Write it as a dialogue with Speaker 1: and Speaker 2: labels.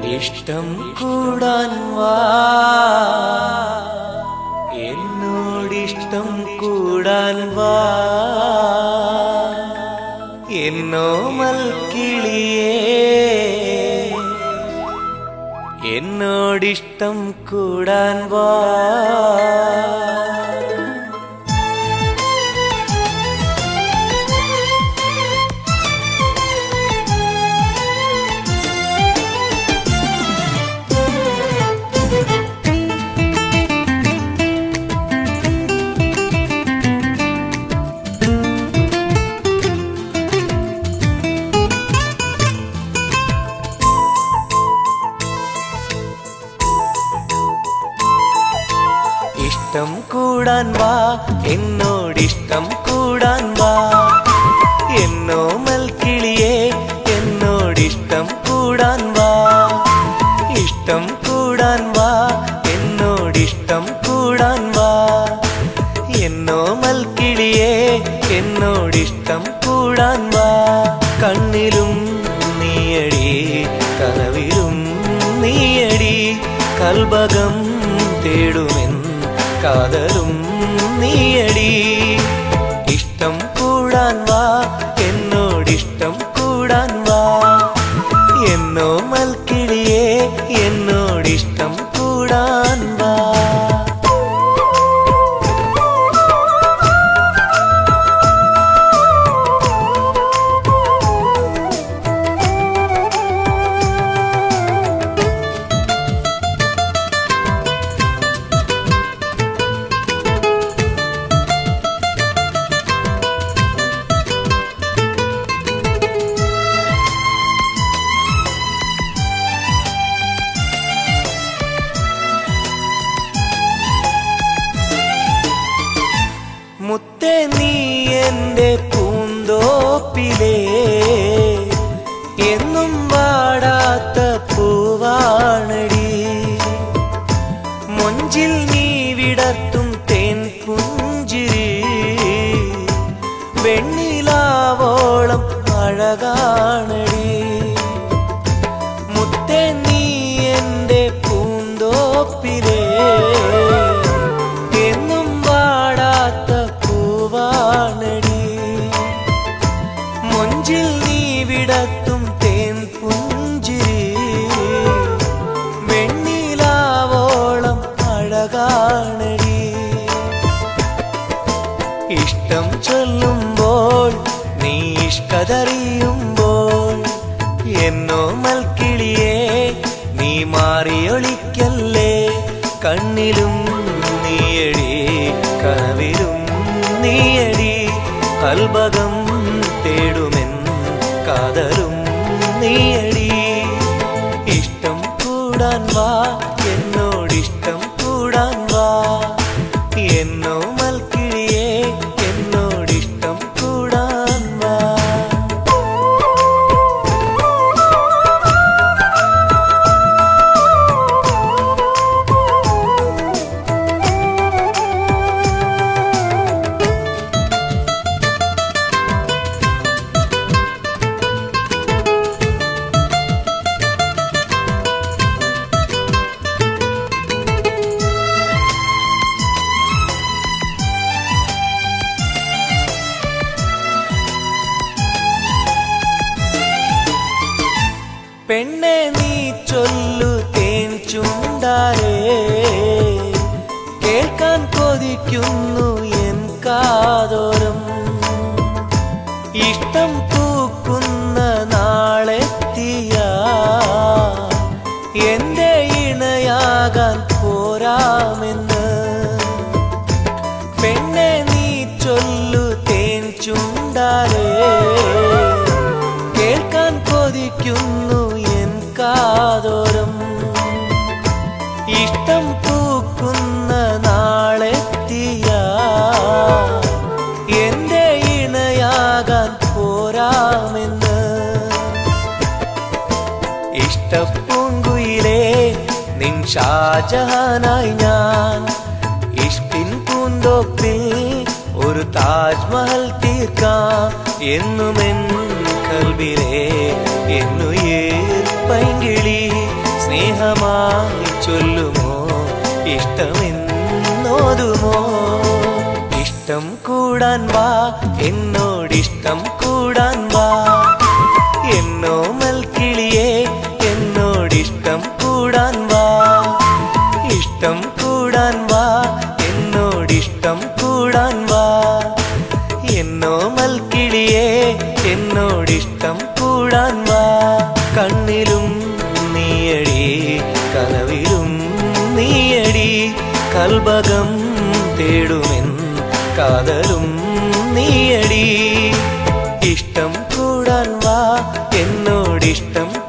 Speaker 1: ഇഷ്ടം കൂടാൻ വാ എന്നോടിഷ്ടം കൂടാൻ വാ എന്നോ മൽക്കിളിയേ എന്നോടിഷ്ടം കൂടാൻ വാ ഇഷ്ടം കൂടാൻ വാ എന്നോടിഷ്ടം കൂടാൻ വാ എന്നോ മൽക്കിളിയേ എന്നോടിഷ്ടം കൂടാൻ വാ ഇഷ്ടം കൂടാൻ വാ എന്നോടിഷ്ടം കൂടാൻ വാ എന്നോ മൽക്കിളിയേ എന്നോടിഷ്ടം കൂടാൻ വാ കണ്ണിലും നീയടി കനവിലും നീയടി കൽബകം തേടുമെൻ കാതലും നീയടി ഇഷ്ടം കൂടാൻ വാ എന്നോടിഷ്ടം കൂടാൻ വാ എന്നോ മൽക്കിളിയേ എന്നോടിഷ്ടം കൂടാൻ വാ മുത്തേ നീ എന്റെ പൂന്തോപ്പിലേ എന്നും വാടാത്ത പൂവാണടി മൊഞ്ചിൽ നീ വിടർത്തും തേൻ പുഞ്ചിരി വെണ്ണിലാവോളം അഴകാണടി മുത്തേ നീ എന്റെ പൂന്തോപ്പിലേ എന്നും വാടാത്ത പൂവാണടി മൊഞ്ചിൽ നീ വിടത്തും തേൻ പുഞ്ചിരി വെണ്ണിലാവോളം അഴകാണടി ഇഷ്ടം ചൊല്ലുമ്പോൾ നീ ഇഷ്കതറിയുമ്പോൾ എന്നോ മൽക്കിളിയേ നീ മാറിയൊളിക്കല്ലേ കണ്ണിലും നീയടി കനവിലും നീയടി കൽബകം തേടുമെൻ കാതലും നീയടി ഇഷ്ടം കൂടാൻ വാ എന്നോടിഷ്ടം കൂടാൻ വാ എന്നോ മൽക്കിളിയേ എന്നോടിഷ്ടം കൂടാൻ വാ പെണ്ണെ നീ ചൊല്ലു തേൻ ചുണ്ടാരേ കേൾക്കാൻ കൊതിക്കുന്നു എൻ കാതോരം ഇഷ്ടം പൂക്കുന്ന നാളെത്തിയ എന്റെ ഇണയാകാൻ പോരാമെന്ന് പെണ്ണെ നീ ചൊല്ലു തേൻ ചുണ്ടാരേ കേൾക്കാൻ കൊതിക്കുന്നു എൻ കാതോരം ഇഷ്ടം പൂക്കുന്ന നാളെത്തിയ എന്റെ ഇണയാകാൻ പോരാമെന്ന് ഇഷ്ടപ്പൂങ്കുയിലേ നിൻ ഷാജഹാനായി ഞാൻ ഇഷ്ടിൻ പൂന്തോപ്പിൽ ഒരു താജ്മഹൽ തീർക്കാം എന്നുമെൻ കൽവിലെ എന്നുയർ പൈങ്കിളി ചൊല്ലുമോ ഇഷ്ടമെന്നോതുമോ ഇഷ്ടം കൂടാൻ വാ എന്നോടിഷ്ടം കൂടാൻ വാ എന്നോ മൽക്കിളിയേ എന്നോടിഷ്ടം കൂടാൻ വാ ഇഷ്ടം കൂടാൻ വാ എന്നോടിഷ്ടം കൂടാൻ വാ എന്നോ മൽക്കിളിയേ എന്നോടിഷ്ടം കൂടാൻ വാ കണ്ണിലും നീയടി കനവിലും നീയടി കൽബകം തേടുമെൻ കാതലും നീയടി ഇഷ്ടം കൂടാൻ വാ എന്നോടിഷ്ടം